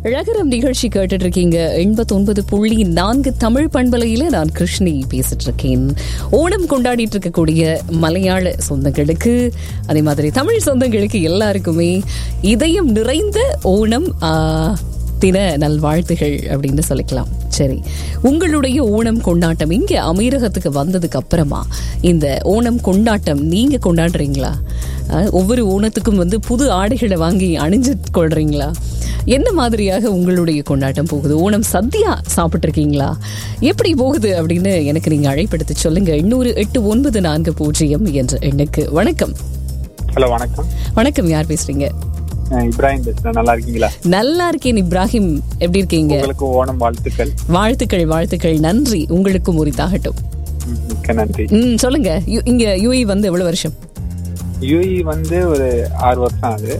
ரகரம் நிகழ்ச்சி கேட்டுட்டு இருக்கீங்க எண்பத்தொன்பது புள்ளி நான்கு தமிழ் பண்பலையில நான் கிருஷ்ணி பேசிட்டு இருக்கேன் ஓணம் கொண்டாடிட்டு இருக்கக்கூடிய மலையாள சொந்தங்களுக்கு அதே மாதிரி தமிழ் சொந்தங்களுக்கு எல்லாருக்குமே இதயம் நிறைந்த ஓணம் ஆ, தின நல்வாழ்த்துகள் அப்படின்னு சொல்லிக்கலாம் சரி உங்களுடைய ஓணம் கொண்டாட்டம் இங்க அமீரகத்துக்கு வந்ததுக்கு அப்புறமா இந்த ஓணம் கொண்டாட்டம் நீங்க கொண்டாடுறீங்களா அஹ், ஒவ்வொரு ஓணத்துக்கும் வந்து புது ஆடைகளை வாங்கி அணிஞ்சு கொள்றீங்களா என்ன மாதிரியாக உங்களுடைய கொண்டாட்டம் போகுது ஓணம் சத்யா சாப்பிட்டு இருக்கீங்களா எப்படி போகுது அப்படின்னு எனக்கு நீங்க அழைப்படுத்தி சொல்லுங்க எண்ணூறு எட்டு ஒன்பது நான்கு பூஜ்ஜியம் என்ற எண்ணுக்கு வணக்கம் ஹலோ வணக்கம் வணக்கம் யார் பேசுறீங்க அஹ் இப்ராஹிம் பேசுறேன் நல்லா இருக்கீங்களா நல்லா இருக்கேன் இப்ராஹிம் எப்படி இருக்கீங்க உங்களுக்கு ஓணம் வாழ்த்துக்கள் வாழ்த்துக்கள் வாழ்த்துக்கள் நன்றி உங்களுக்கும் உரித்தாகட்டும் ம், மிக்க நன்றி ம் சொல்லுங்க யு- இங்க யூஇ வந்து எவ்வளவு வருஷம் யூஇ வந்து ஒரு ஆறு வருஷம் ஆகுது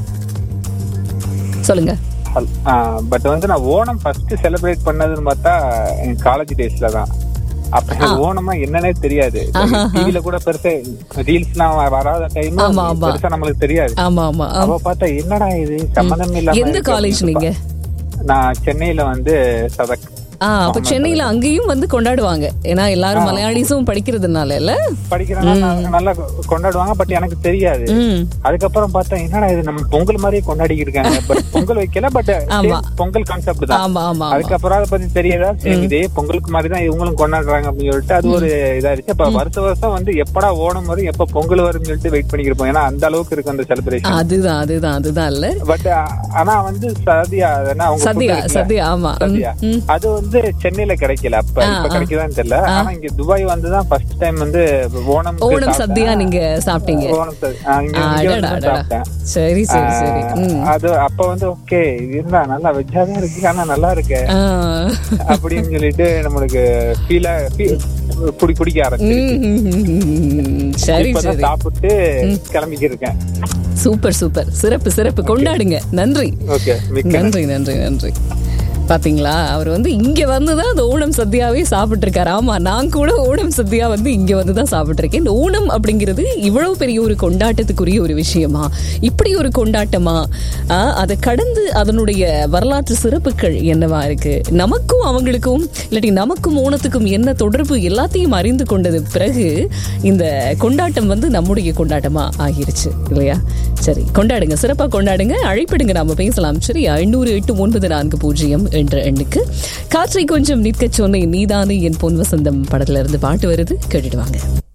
சொல்லுங்க பட் வந்து நான் ஓணம் ஃபர்ஸ்ட் செலிப்ரேட் பண்ணதுன்னு பார்த்தா என் காலேஜ் டேஸ்ல தான் அப்ப எனக்கு ஓணமா என்னன்னே தெரியாது டிவில கூட பெருசா ரீல்ஸ் எல்லாம் வராத டைம் ஆமா, ஆமா. பெருசா நம்மளுக்கு தெரியாது ஆமா ஆமா ஆமா. அவ பார்த்தா என்னடா இது சம்மந்தம் இல்லாம எந்த இருக்கு காலேஜ் அப்படின்னு நீங்க பா- நான் சென்னையில வந்து சதக் ஆ அப்ப சென்னையில அங்கேயும் வந்து கொண்டாடுவாங்க ஏன்னா எல்லாரும் மலையாளிஸும் படிக்கிறதுனால இல்ல படிக்கிறனால நல்லா கொண்டாடுவாங்க பட் எனக்கு தெரியாது ம் அதுக்கப்புறம் பார்த்தா என்னடா இது நம்ம பொங்கல் மாதிரியே கொண்டாடிக்கிட்டு இருக்காங்க பட் பொங்கல் வைக்கல பட் ஆமா. பொங்கல் கான்செப்ட் தான் ஆமா ஆமா ஆமா அதுக்கப்புறம் அதை பத்தி தெரியாதா சரி இதே பொங்கலுக்கு மாதிரி தான் இவங்களும் கொண்டாடுறாங்க அப்படின்னு சொல்லிட்டு அது ஒரு இதாயிருச்சு அப்ப வருஷ வருஷம் வந்து எப்படா ஓணம் வரும் எப்ப பொங்கல் வரும்னு சொல்லிட்டு வெயிட் பண்ணிக்கிருப்போம் ஏன்னா அந்த அளவுக்கு இருக்கு அந்த செலிப்ரேஷன் அதுதான் அதுதான் அதுதான் இல்ல பட் ஆனா வந்து சதியா அதுனா அவங்க food சத்யா இருக்குல்ல, சத்யா ஆமா ம், சத்யா. ம். அது வந்து சென்னையில கிடைக்கல அப்ப இப்ப கிடைக்குதான்னு தெரியல ஆனா இங்க துபாய் வந்து தான் ஃபர்ஸ்ட் டைம் வந்து ஓணம் ஓணம் சத்யா நீங்க சாப்பிட்டீங்க ஓணம் ச- ஆ, இங்க- இங்க அடடா, வந்து அடடா. சாப்பிட்டேன் சரி சரி சரி ம் அது அப்ப வந்து ஓகே இருந்தா நல்லா வெஜ்ஜா தான் இருக்கு ஆனா நல்லா இருக்கு ஆ. அப்படின்னு சொல்லிட்டு நம்மளுக்கு ஃபீல குடி குடிக்க ஆரம்பிச்சு ம், ம், ம், ம். சரி இப்பதான் சரி சாப்பிட்டு கிளம்பிக்கு இருக்கேன் சூப்பர் சூப்பர் சிறப்பு சிறப்பு கொண்டாடுங்க நன்றி ஓகே மிக்க நன்றி நன்றி நன்றி பாத்தீங்களா அவர் வந்து இங்க வந்து தான் அந்த ஓணம் சத்யாவே சாப்பிட்டு இருக்காரு ஆமா நான் கூட ஓணம் சத்யா வந்து இங்க வந்து தான் சாப்பிட்டு இருக்கேன் இந்த ஓணம் அப்படிங்கிறது இவ்வளவு பெரிய ஒரு கொண்டாட்டத்துக்குரிய ஒரு விஷயமா இப்படி ஒரு கொண்டாட்டமா ஆ, அதை கடந்து அதனுடைய வரலாற்று சிறப்புகள் என்னவா இருக்கு நமக்கும் அவங்களுக்கும் இல்லாட்டி நமக்கும் ஓணத்துக்கும் என்ன தொடர்பு எல்லாத்தையும் அறிந்து கொண்டது பிறகு இந்த கொண்டாட்டம் வந்து நம்முடைய கொண்டாட்டமா ஆகிருச்சு இல்லையா சரி கொண்டாடுங்க சிறப்பா கொண்டாடுங்க அழைப்பிடுங்க நாம பேசலாம் சரியா எண்ணூறு எட்டு ஒன்பது நான்கு பூஜ்ஜியம் என்ற எண்ணுக்கு காற்றை கொஞ்சம் நிற்கச் சொன்னேன் நீதானே என் பொன் வசந்தம் படத்துல இருந்து பாட்டு வருது கேட்டுட்டு வாங்க